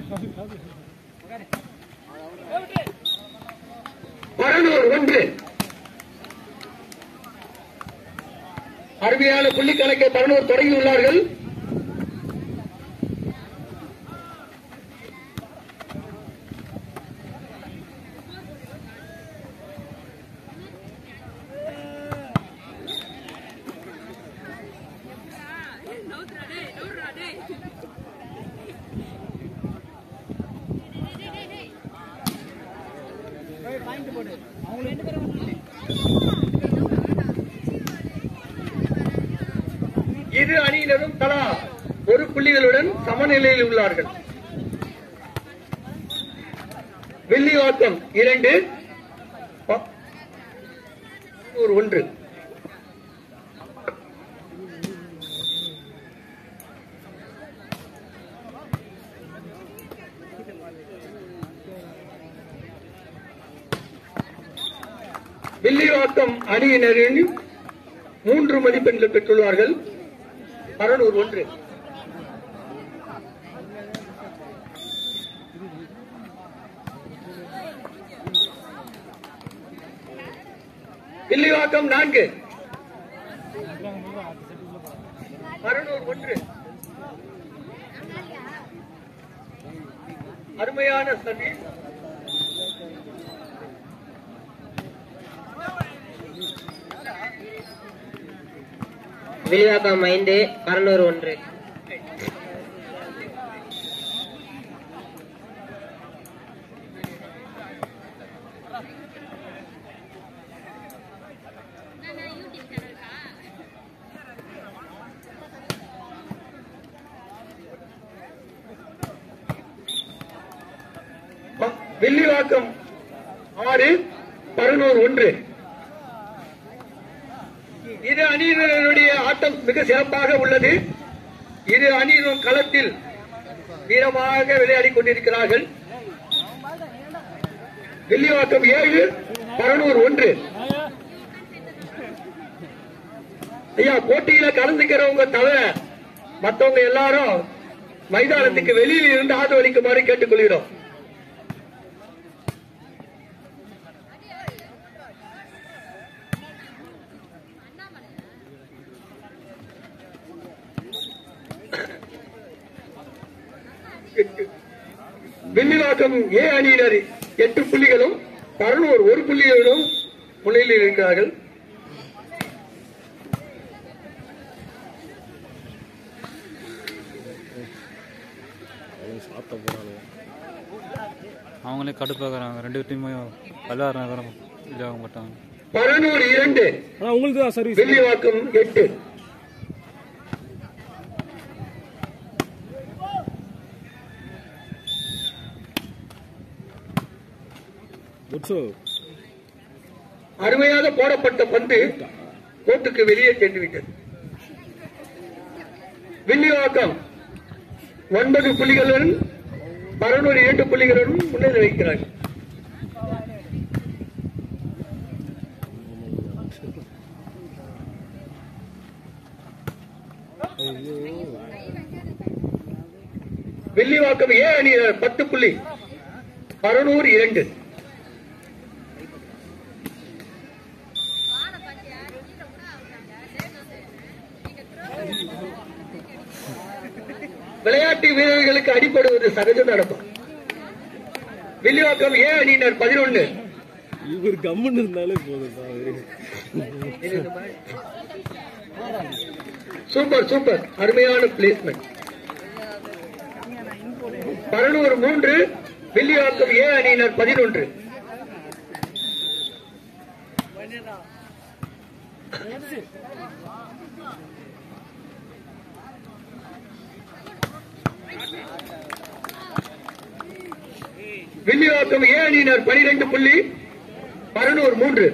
பரனூர் ஒன்று அருமையான புள்ளி கணக்கை பரனூர் தொடங்கியுள்ளார்கள் இரு அணியினரும் தலா ஒரு புள்ளிகளுடன் சமநிலையில் உள்ளார்கள் வெள்ளிவாக்கம் இரண்டு ப- ஒரு ஒன்று வில்லிவாக்கம் அணியினரின் மூன்று மதிப்பெண்கள் பெற்றுள்ளார்கள் அறநூறு ஒன்று வில்லிவாக்கம் நான்கு அறுநூறு ஒன்று அருமையான சர்வீஸ் வில்லிவாக்கம் ஐந்து பரனூர் ஒன்று வில்லிவாக்கம் ஆறு பதினோரு ஒன்று இரு அணியினருடைய ஆட்டம் மிக சிறப்பாக உள்ளது இரு அணியினரும் களத்தில் வீரமாக விளையாடிக் கொண்டிருக்கிறார்கள் வில்லிவாக்கம் ஏழு பதினோரு ஒன்று ஐயா போட்டியில கலந்துக்கிறவங்க தவிர மத்தவங்க எல்லாரும் மைதானத்துக்கு வெளியில் இருந்து ஆதரவளிக்குமாறு கேட்டுக்கொள்கிறோம் எட்டு. வில்லிவாக்கம் ஏ அணியினர் எட்டு புள்ளிகளும் பரனூர் ஒரு புள்ளிகளும் முன்னிலையில் இருக்கிறார்கள் அவங்களே கடுப்பாக்குறாங்க ரெண்டு டீமும் விளையாடுறாங்க இதாக மாட்டாங்க பரனூர் இரண்டு ஆனா உங்களுக்கு தான் சர்வீஸ் வில்லிவாக்கம் எட்டு குட்ஸோ அருமையாக போடப்பட்ட பந்து கோட்டுக்கு வெளியே சென்று விட்டது வில்லிவாக்கம் ஒன்பது புள்ளிகளுடன் பரனூர் இரண்டு புள்ளிகளுடன் முன்னிலை வைக்கிறார்கள் வில்லிவாக்கம் ஏ அணியினர் பத்து புள்ளி பரனூர் இரண்டு விளையாட்டு வீரர்களுக்கு அடிபடுவது சகஜ நடக்கும் வில்லிவாக்கம் ஏ அணியினர் பதினொன்னு இவர் கம்முன்னு இருந்தாலே போதும் சாமி. சூப்பர் சூப்பர் அருமையான பிளேஸ்மெண்ட் பரனூர் மூன்று வில்லிவாக்கம் ஏ அணியினர் பதினொன்று வில்லிவாக்கம் ஏ அணியினர் பனிரெண்டு புள்ளி பரனூர் மூன்று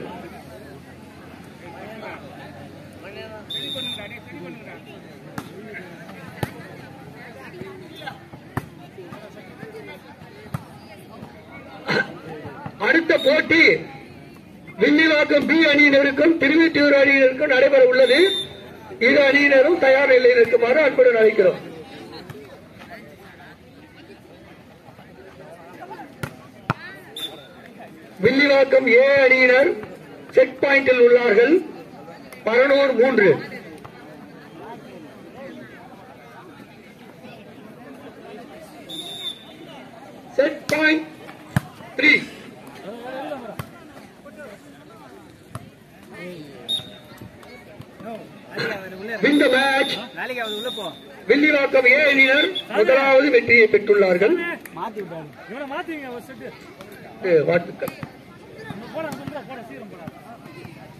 அடுத்த போட்டி வில்லிவாக்கம் பி அணியினருக்கும் திருவித்தியூர் அணியினருக்கும் நடைபெற உள்ளது இரு அணியினரும் தயார் நிலையில் இருக்குமாறு அன்புடன் அழைக்கிறோம் வில்லிவாக்கம் ஏ அணியினர் செட் பாயிண்டில் உள்ளார்கள் பரனூர் மூன்று set point three win the match Villivakkam A அணியினர் முதலாவது வெற்றியை பெற்றுள்ளார்கள் மாத்தி விட்டாரு இவனை மாத்திங்க ஒரு செட்டு அஹ் வாழ்த்துக்கள் போட போட சீரம் போட